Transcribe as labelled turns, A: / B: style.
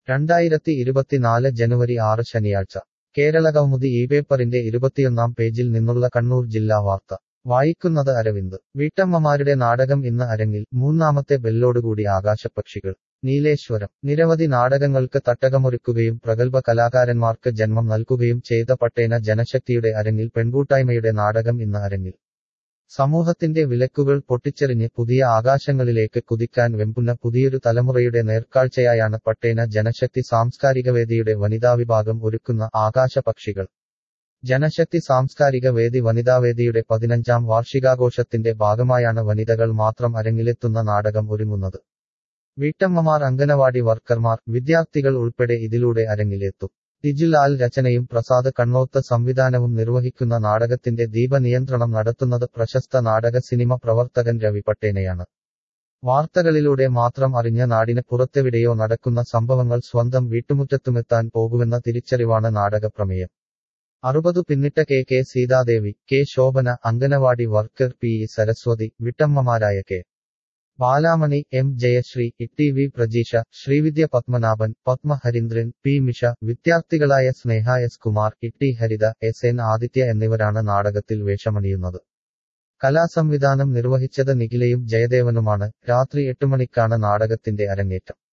A: രണ്ടായിരത്തി ഇരുപത്തിനാല് ജനുവരി ആറ് ശനിയാഴ്ച കേരളകൗമുദി ഈ പേപ്പറിന്റെ ഇരുപത്തിയൊന്നാം പേജിൽ നിന്നുള്ള കണ്ണൂർ ജില്ലാ വാർത്ത വായിക്കുന്നത് അരവിന്ദ് വീട്ടമ്മമാരുടെ നാടകം ഇന്ന് അരങ്ങിൽ മൂന്നാമത്തെ ബെല്ലോടുകൂടി ആകാശപക്ഷികൾ നീലേശ്വരം നിരവധി നാടകങ്ങൾക്ക് തട്ടകമൊരുക്കുകയും പ്രഗത്ഭ കലാകാരന്മാർക്ക് ജന്മം നൽകുകയും ചെയ്ത പട്ടേന ജനശക്തിയുടെ അരങ്ങിൽ പെൺകൂട്ടായ്മയുടെ നാടകം ഇന്ന് അരങ്ങിൽ സമൂഹത്തിന്റെ വിലക്കുകൾ പൊട്ടിച്ചെറിഞ്ഞ് പുതിയ ആകാശങ്ങളിലേക്ക് കുതിക്കാൻ വെമ്പുന്ന പുതിയൊരു തലമുറയുടെ നേർക്കാഴ്ചയായാണ് പട്ടേന ജനശക്തി സാംസ്കാരികവേദിയുടെ വനിതാവിഭാഗം ഒരുക്കുന്ന ആകാശപക്ഷികൾ ജനശക്തി സാംസ്കാരിക വേദി വനിതാവേദിയുടെ പതിനഞ്ചാം വാർഷികാഘോഷത്തിന്റെ ഭാഗമായാണ് വനിതകൾ മാത്രം അരങ്ങിലെത്തുന്ന നാടകം ഒരുങ്ങുന്നത് വീട്ടമ്മമാർ അംഗനവാടി വർക്കർമാർ വിദ്യാർത്ഥികൾ ഉൾപ്പെടെ ഇതിലൂടെ അരങ്ങിലെത്തും ടിജുലാൽ രചനയും പ്രസാദ് കണ്ണോത്ത് സംവിധാനവും നിർവഹിക്കുന്ന നാടകത്തിന്റെ ദീപനിയന്ത്രണം നടത്തുന്നത് പ്രശസ്ത നാടക സിനിമ പ്രവർത്തകൻ രവി പട്ടേനയാണ് വാർത്തകളിലൂടെ മാത്രം അറിഞ്ഞ നാടിന് പുറത്തെവിടെയോ നടക്കുന്ന സംഭവങ്ങൾ സ്വന്തം വീട്ടുമുറ്റത്തുമെത്താൻ പോകുമെന്ന തിരിച്ചറിവാണ് നാടകപ്രമേയം അറുപതു പിന്നിട്ട K K Seethadevi K Shobhana anganwadi worker P E Saraswathi വിട്ടമ്മമാരായ K Balamani M Jayasree T V Prajeesha Sreevidya Padmanabhan Padma Harindran P Misha വിദ്യാർത്ഥികളായ Sneha S Kumar T Haritha S N Adithya എന്നിവരാണ് നാടകത്തിൽ വേഷമണിയുന്നത് കലാസംവിധാനം നിർവഹിച്ചത് നിഖിലയും ജയദേവനുമാണ് രാത്രി എട്ട് മണിക്കാണ് നാടകത്തിന്റെ അരങ്ങേറ്റം